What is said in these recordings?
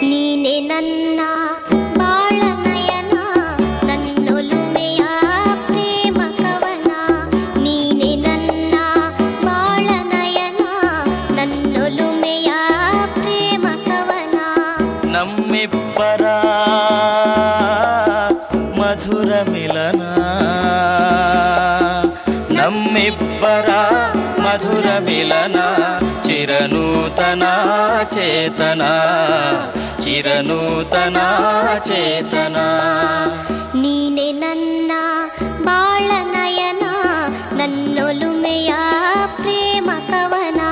ನೀನೆ ನನ್ನ ಬಾಳ ನಯನ ನನ್ನೊಲುಮೆಯ ಪ್ರೇಮ ಕವನ ನೀನೆ ನನ್ನ ಬಾಳ ನಯನ ನನ್ನೊಲುಮೆಯ ಪ್ರೇಮ ಕವನ ನಮ್ಮಿಬ್ಬರ ಮಧುರ ಮಿಲನ ನಮ್ಮಿಬ್ಬರ ಮಧುರ ಮಿಲನ ಚಿರನೂತನ ಚೇತನ ಚಿರನೂತನ ಚೇತನ ನೀನೆ ನನ್ನ ಬಾಳ ನಯನ ನನ್ನೊಲುಮೆಯ ಪ್ರೇಮ ಕವನ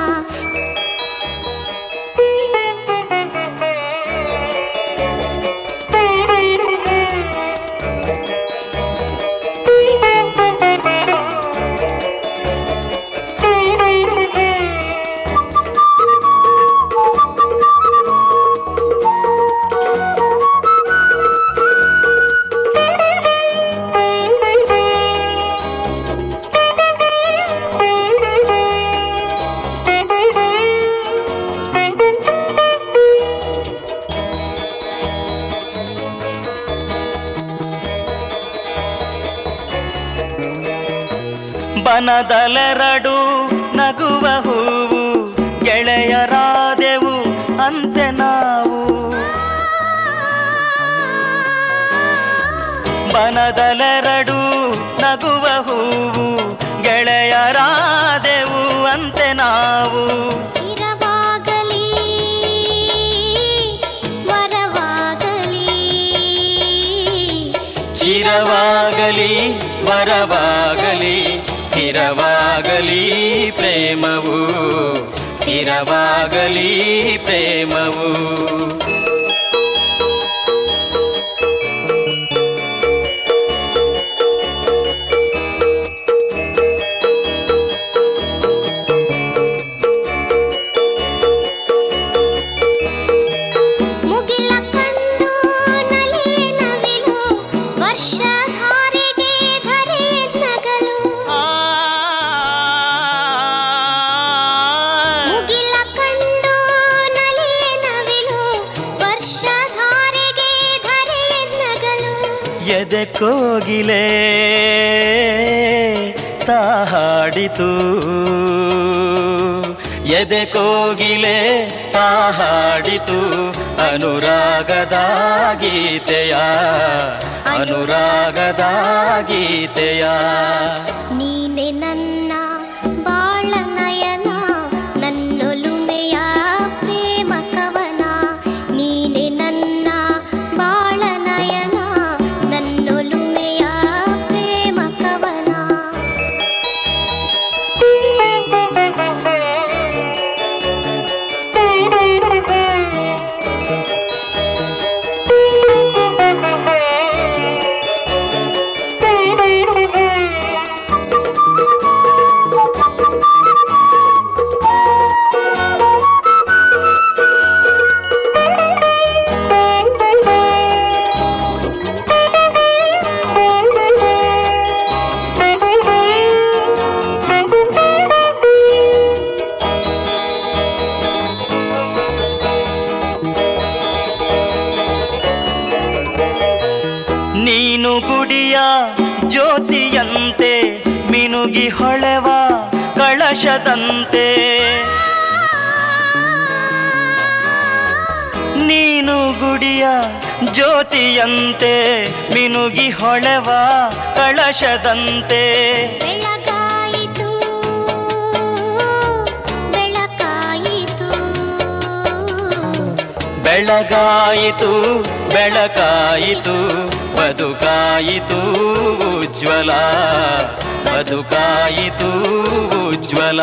ಬನದಲೆರಡು ನಗುವ ಹೂವು ಗೆಳೆಯರಾದೆವು ಅಂತೆ ನಾವು ಬನದಲೆರಡು ನಗುವ ಹೂವು ಗೆಳೆಯರಾದೆವು ಅಂತೆ ನಾವು ಚಿರವಾಗಲಿ ವರವಾಗಲಿ ಚಿರವಾಗಲಿ ವರವಾಗಲಿ ಸ್ಥಿರವಾಗಲಿ ಪ್ರೇಮವು ಸ್ಥಿರವಾಗಲಿ ಪ್ರೇಮವು ಮುಗಿಲ ಕಂಡು ನಲಿಯೆ ನವಿಲು ವರ್ಷಧಾರೆಗೆ ಧರೆ ನಗಲು ಮುಗಿಲ ಕಂಡು ನಲಿಯೆ ನವಿಲು ವರ್ಷಧಾರೆಗೆ ಧರೆ ನಗಲು ಎದೆ ಕೋಗಿಲೆ ತಾಹಾಡಿತು ಎದೆ ಕೋಗಿಲೆ ತಾಹಾಡಿತು ಅನುರಾಗದ ಗೀತೆಯ ಅನುರಾಗದ ಗೀತೆಯ ನೀನೆ ನನ್ನ ಬಾಳ ನಯನ ನನ್ನೊಲುಮೆಯ ಪ್ರೇಮ ಕವನ ನೀನೆ ನನ್ನ ಬಾಳ ನಯನ ನನ್ನೊಲುಮೆಯ ಪ್ರೇಮ ಕವನ ನೀನು ಗುಡಿಯ ಜ್ಯೋತಿಯಂತೆ ಮಿನುಗಿ ಹೊಳೆವ ಕಳಶದಂತೆ ನೀನು ಗುಡಿಯ ಜ್ಯೋತಿಯಂತೆ ಮಿನುಗಿ ಹೊಳೆವ ಕಳಶದಂತೆ ಬೆಳಗಾಯಿತು ಬೆಳಕಾಯಿತು ಬೆಳಗಾಯಿತು ಬೆಳಕಾಯಿತು ಬದುಕಾಯಿತು ಉಜ್ವಲ ಬದುಕಾಯಿತು ಉಜ್ವಲ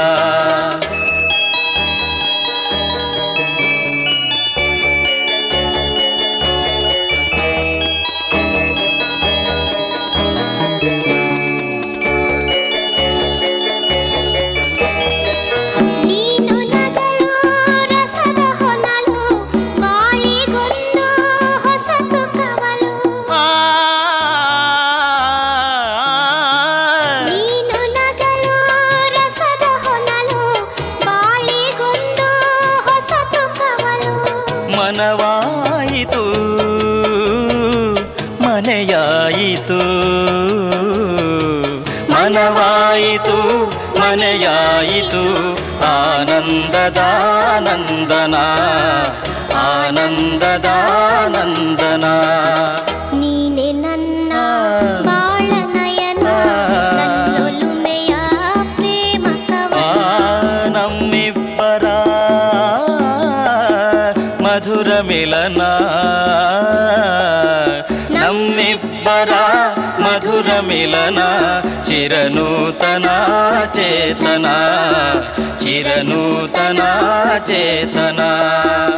ನೀನು ನಗಲು ರಸದ ಹೊನಲು ಬಾಳಿಗೊಂದು ಹೊಸತು ಕವಲು ನೀನು ನಗಲು ರಸದ ಹೊನಲು ಬಾಳಿಗೊಂದು ಹೊಸತು ಕವಲು ಮನವ ಮನವಾಯಿತು ಮನೆಯಾಯಿತು ಮನವಾಯಿತು ಮನೆಯಾಯಿತು ಆನಂದದಾನಂದನ ಆನಂದದಾನಂದನ ನೀನೆ ನನ್ನ ಬಾಳ ನಯನ ನನ್ನೊಲುಮೆಯ ಪ್ರೇಮ ಆ ಕವನ ನಮ್ಮಿಬ್ಬರ ಮಧುರ ಮಿಲನ ನಮ್ಮಿಬ್ಬರ ಮಧುರ ಮಿಲನ ಚಿರನೂತನ ಚೇತನ ಚಿರನೂತನ ಚೇತನ